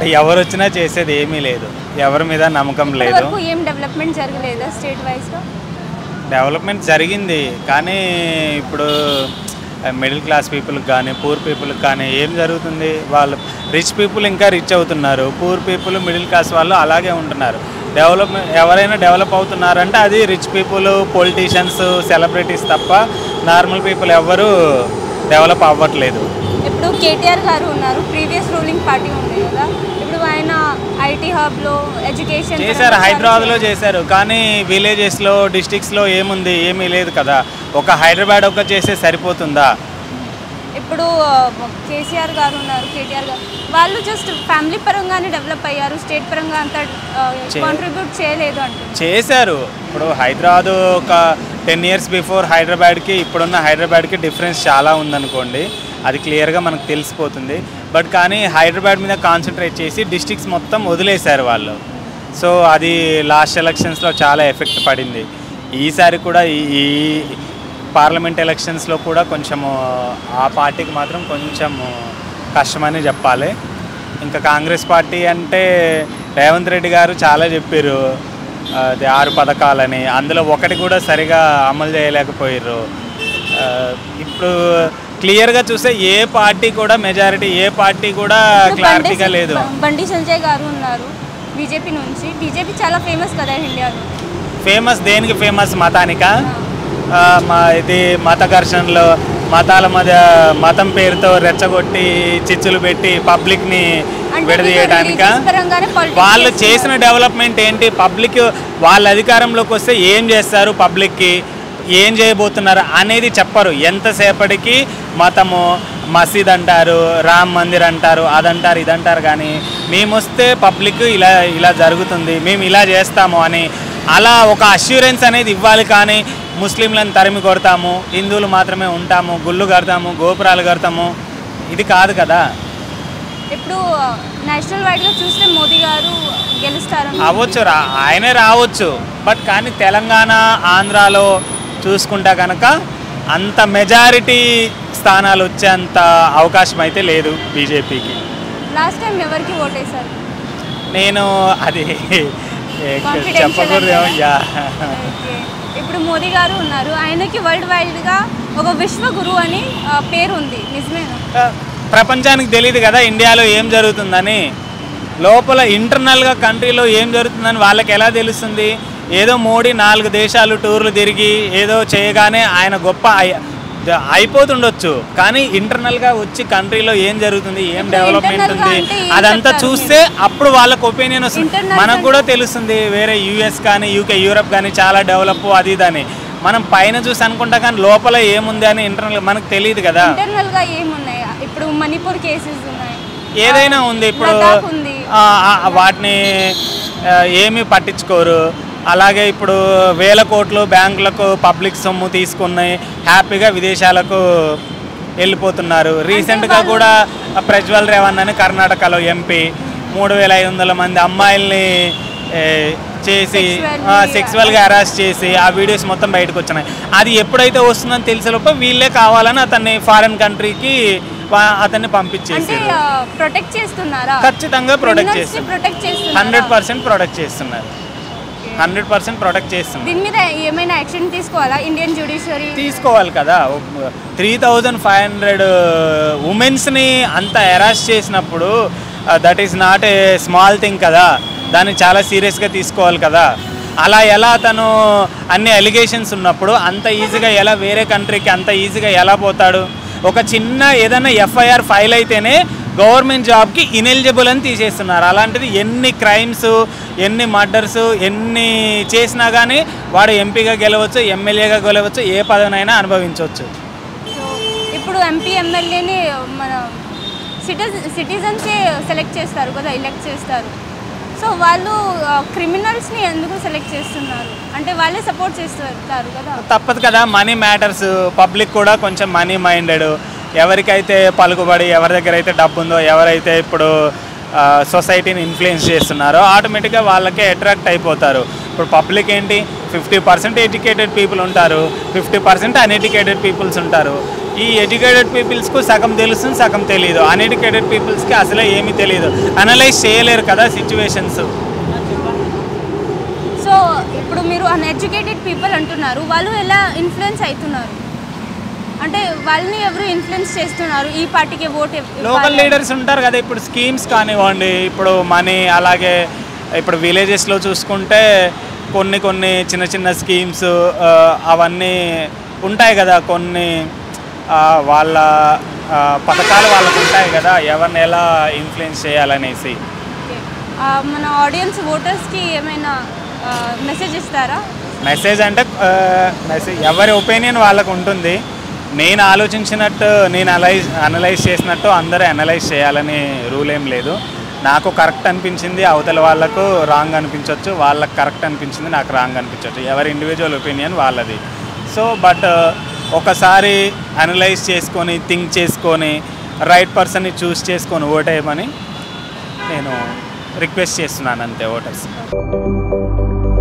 ఎవరు వచ్చినా చేసేది ఏమీ లేదు ఎవరి మీద నమ్మకం లేదు ఇప్పటివరకు ఏం డెవలప్మెంట్ జరగలేదా స్టేట్ వైజ్గా డెవలప్మెంట్ జరిగింది కానీ ఇప్పుడు మిడిల్ క్లాస్ పీపుల్కి కానీ పూర్ పీపుల్కి కానీ ఏం జరుగుతుంది వాళ్ళు రిచ్ పీపుల్ ఇంకా రిచ్ అవుతున్నారు పూర్ పీపుల్ మిడిల్ క్లాస్ వాళ్ళు అలాగే ఉంటున్నారు డెవలప్మెంట్ ఎవరైనా డెవలప్ అవుతున్నారంటే అది రిచ్ పీపుల్ పొలిటీషియన్స్ సెలబ్రిటీస్ తప్ప నార్మల్ పీపుల్ ఎవ్వరూ డెవలప్ అవ్వట్లేదు ఇప్పుడు కేటీఆర్ గారు ఉన్నారు ప్రీవియస్ రూలింగ్ పార్టీ ఉంది కదా ఇప్పుడు ఆయన ఐటీ హబ్లో ఎడ్యుకేషన్ చేశారు హైదరాబాద్లో చేశారు కానీ విలేజెస్లో డిస్టిక్స్లో ఏముంది ఏమీ లేదు కదా ఒక హైదరాబాద్ ఒక చేస్తే సరిపోతుందా ఇప్పుడు ఆ, కేసీఆర్ గారు ఉన్నారు కేటీఆర్ గారు వాళ్ళు జస్ట్ ఫ్యామిలీ పరంగానే డెవలప్ అయ్యారు స్టేట్ పరంగా అంత చే- కాంట్రిబ్యూట్ చేయలేదు అంటున్నారు చేశారు ఇప్పుడు హైదరాబాద్ ఒక టెన్ ఇయర్స్ బిఫోర్ హైదరాబాద్కి ఇప్పుడున్న హైదరాబాద్కి డిఫరెన్స్ చాలా ఉందనుకోండి అది క్లియర్గా మనకు తెలిసిపోతుంది బట్ కానీ హైదరాబాద్ మీద కాన్సన్ట్రేట్ చేసి డిస్ట్రిక్ట్స్ మొత్తం వదిలేశారు వాళ్ళు సో అది లాస్ట్ ఎలక్షన్స్లో చాలా ఎఫెక్ట్ పడింది ఈసారి కూడా ఈ ఈ పార్లమెంట్ ఎలక్షన్స్లో కూడా కొంచెము ఆ పార్టీకి మాత్రం కొంచెము కష్టమని చెప్పాలి ఇంకా కాంగ్రెస్ పార్టీ అంటే రేవంత్ రెడ్డి గారు చాలా చెప్పారు అది ఆరు పథకాలని అందులో ఒకటి కూడా సరిగా అమలు చేయలేకపోయారు ఆ, ఇప్పుడు క్లియర్గా చూస్తే ఏ పార్టీ కూడా మెజారిటీ ఏ పార్టీ కూడా ఇప్పుడు క్లారిటీగా బండి- లేదు బండి సంజయ్ గారు ఉన్నారు బీజేపీ నుంచి బీజేపీ చాలా ఫేమస్ కదా ఇండియాలో ఫేమస్ దేనికి ఫేమస్ మతానికా ఆ, మా ఇది మత ఘర్షణలు మతాల మధ్య మతం పేరుతో రెచ్చగొట్టి చిచ్చులు పెట్టి పబ్లిక్ని అంటే విడదీయడానిక వీళ్ళు religious పరంగానే politics వాళ్ళు చేస్తున్నారు. చేసిన డెవలప్మెంట్ ఏంటి పబ్లిక్ వాళ్ళ అధికారంలోకి వస్తే ఏం చేస్తారు పబ్లిక్కి ఏం చేయబోతున్నారు అనేది చెప్పరు ఎంతసేపటికి మతము మసీద్ అంటారు రామ్ మందిర్ అంటారు అదంటారు ఇదంటారు కానీ మేము వస్తే పబ్లిక్ ఇలా ఇలా జరుగుతుంది మేము ఇలా చేస్తాము అని అలా ఒక అష్యూరెన్స్ అనేది ఇవ్వాలి కానీ ముస్లింలను తరిమి కొడతాము హిందువులు మాత్రమే ఉంటాము గుళ్ళు కడతాము గోపురాలు కడతాము ఇది కాదు కదా ఇప్పుడు నేషనల్ వైడ్గా చూస్తే మోదీ గారు గెలుస్తారని అవ్వచ్చు రా ఆయనే రావచ్చు బట్ కానీ తెలంగాణ ఆంధ్రాలో చూసుకుంటా కనుక అంత మెజారిటీ స్థానాలు వచ్చేంత అవకాశం అయితే లేదు బీజేపీకి లాస్ట్ టైం ఎవరికి ఓటేశారు నేను అది Confidential చెప్పకూడదు అంటారా? Yeah okay. ఇప్పుడు మోదీ గారు ఉన్నారు ఆయనకి వరల్డ్ వైడ్గా ఒక విశ్వ గురువు అని ఆ, పేరు ఉంది నిజమేనా ప్రపంచానికి తెలియదు కదా ఇండియాలో ఏం జరుగుతుందని లోపల ఇంటర్నల్గా కంట్రీలో ఏం జరుగుతుందని వాళ్ళకి ఎలా తెలుస్తుంది ఏదో మోడీ నాలుగు దేశాలు టూర్లు తిరిగి ఏదో చేయగానే ఆయన గొప్ప అయి- ద- అయిపోతుండొచ్చు కానీ ఇంటర్నల్గా వచ్చి కంట్రీలో ఏం జరుగుతుంది ఏం ఇప్పుడు డెవలప్మెంట్ internal గా ఉంది అంటే ఏం అదంతా చెప్తారు చూస్తే అప్పుడు వాళ్ళకి ఒపీనియన్ వస్తుంది Internal మనకు అంటే- కూడా తెలుస్తుంది వేరే యూఎస్ కానీ యూకే యూరప్ కానీ చాలా డెవలప్ అది ఇది అని మనం పైన చూసి అనుకుంటా కానీ లోపల ఏముంది అని ఇంటర్నల్ మనకు తెలియదు కదా ఇంటర్నల్ గా ఏమున్నాయి ఇప్పుడు మణిపూర్ కేసెస్ ఉన్నాయి ఏదైనా ఉంది ఇప్పుడు లదాఖ్ ఉంది ఆ, ఆ, వాటిని ఆ, ఏమీ పట్టించుకోరు అలాగే ఇప్పుడు వేల కోట్లు బ్యాంకులకు పబ్లిక్ సొమ్ము తీసుకుని హ్యాపీగా విదేశాలకు వెళ్ళిపోతున్నారు రీసెంట్గా వాళ్ళు- కూడా ప్రజ్వల్ రేవణ్ అని కర్ణాటకలో ఎంపీ మూడు వేల ఐదు వందల మంది అమ్మాయిల్ని ఏ, చేసి Sexually- సెక్సువల్గా హరాస్ చేసి ఆ వీడియోస్ మొత్తం బయటకు వచ్చినాయి అది ఎప్పుడైతే వస్తుందని తెలిసేలోపు వీళ్ళే కావాలని అతన్ని ఫారెన్ కంట్రీకి అతన్ని అంటే పంపించేసారు ప్రొటెక్ట్ చేస్తున్నారా ఖచ్చితంగా ప్రొటెక్ట్ చేస్తున్నారు ప్రొటెక్ట్ చేస్తున్నారు హండ్రెడ్ పర్సెంట్ ప్రొటెక్ట్ చేస్తున్నారు హండ్రెడ్ పర్సెంట్ ప్రొటెక్ట్ చేస్తున్నారు దీని మీద ఏమైనా యాక్షన్ తీసుకోవాలా ఇండియన్ జ్యుడిషియరీ తీసుకోవాలి కదా త్రీ థౌజండ్ ఫైవ్ హండ్రెడ్ ఉమెన్స్ని అంత హెరాస్ చేసినప్పుడు that is not a small thing కదా దాన్ని చాలా సీరియస్గా తీసుకోవాలి కదా అలా ఎలా తను అన్ని అలిగేషన్స్ ఉన్నప్పుడు అంత ఈజీగా ఎలా వేరే కంట్రీకి అంత ఈజీగా ఎలా పోతాడు ఒక చిన్న ఏదైనా ఎఫ్ఐఆర్ ఫైల్ అయితేనే గవర్నమెంట్ జాబ్కి ఇనెలిజిబుల్ అని తీసేస్తున్నారు అలాంటిది ఎన్ని క్రైమ్స్ ఎన్ని మర్డర్స్ ఎన్ని చేసినా కానీ వాడు ఎంపీగా గెలవచ్చు ఎమ్మెల్యేగా గెలవచ్చు ఏ పదవినైనా అనుభవించవచ్చు సో ఇప్పుడు ఎంపీ ఎమ్మెల్యేని మన సిటిజన్ సిటిజన్సే సెలెక్ట్ చేస్తారు కదా ఎలెక్ట్ చేస్తారు సో వాళ్ళు క్రిమినల్స్ని ఎందుకు సెలెక్ట్ చేస్తున్నారు అంటే వాళ్ళే సపోర్ట్ చేస్తారు కదా తప్పదు కదా మనీ మ్యాటర్స్ పబ్లిక్ కూడా కొంచెం మనీ మైండెడ్ ఎవరికైతే పలుకుబడి ఎవరి దగ్గర అయితే డబ్బు ఉందో ఎవరైతే ఇప్పుడు సొసైటీని ఇన్ఫ్లుయెన్స్ చేస్తున్నారో ఆటోమేటిక్గా వాళ్ళకే అట్రాక్ట్ అయిపోతారు ఇప్పుడు పబ్లిక్ ఏంటి ఫిఫ్టీ పర్సెంట్ ఎడ్యుకేటెడ్ పీపుల్ ఉంటారు ఫిఫ్టీ పర్సెంట్ అన్ఎడ్యుకేటెడ్ పీపుల్స్ ఉంటారు ఈ ఎడ్యుకేటెడ్ పీపుల్స్కు సగం తెలుస్తుంది సగం తెలియదు అన్ఎడ్యుకేటెడ్ పీపుల్స్కి అసలే ఏమీ తెలియదు అనలైజ్ చేయలేరు కదా సిచ్యువేషన్స్ సో ఇప్పుడు మీరు అన్ఎడ్యుకేటెడ్ పీపుల్ అంటున్నారు వాళ్ళు ఎలా ఇన్ఫ్లుయెన్స్ అవుతున్నారు అంటే వాళ్ళని ఎవరు ఇన్ఫ్లుయెన్స్ చేస్తున్నారు ఈ పార్టీకి ఓట్ లోకల్ లీడర్స్ ఉంటారు కదా ఇప్పుడు స్కీమ్స్ కానివ్వండి ఇప్పుడు మనీ అలాగే ఇప్పుడు విలేజెస్లో చూసుకుంటే కొన్ని కొన్ని చిన్న చిన్న స్కీమ్స్ అవన్నీ ఉంటాయి కదా కొన్ని ఆ, వాళ్ళ ఆ, పథకాలు వాళ్ళకు ఉంటాయి కదా ఎవరిని ఎలా ఇన్ఫ్లుయెన్స్ చేయాలనేసి మన ఆడియన్స్ ఓటర్స్కి ఏమైనా మెసేజ్ ఇస్తారా మెసేజ్ అంటే మెసేజ్ ఎవరి ఒపీనియన్ వాళ్ళకు ఉంటుంది నేను ఆలోచించినట్టు నేను అనలైజ్ అనలైజ్ చేసినట్టు అందరూ అనలైజ్ చేయాలని రూల్ ఏం లేదు నాకు కరెక్ట్ అనిపించింది అవతల వాళ్ళకు రాంగ్ అనిపించవచ్చు వాళ్ళకి కరెక్ట్ అనిపించింది నాకు రాంగ్ అనిపించవచ్చు ఎవరి ఇండివిజువల్ ఒపీనియన్ వాళ్ళది సో బట్ ఒకసారి అనలైజ్ చేసుకొని థింక్ చేసుకొని రైట్ పర్సన్ని చూస్ చేసుకొని ఓటేయమని నేను రిక్వెస్ట్ చేస్తున్నాను అంతే ఓటర్స్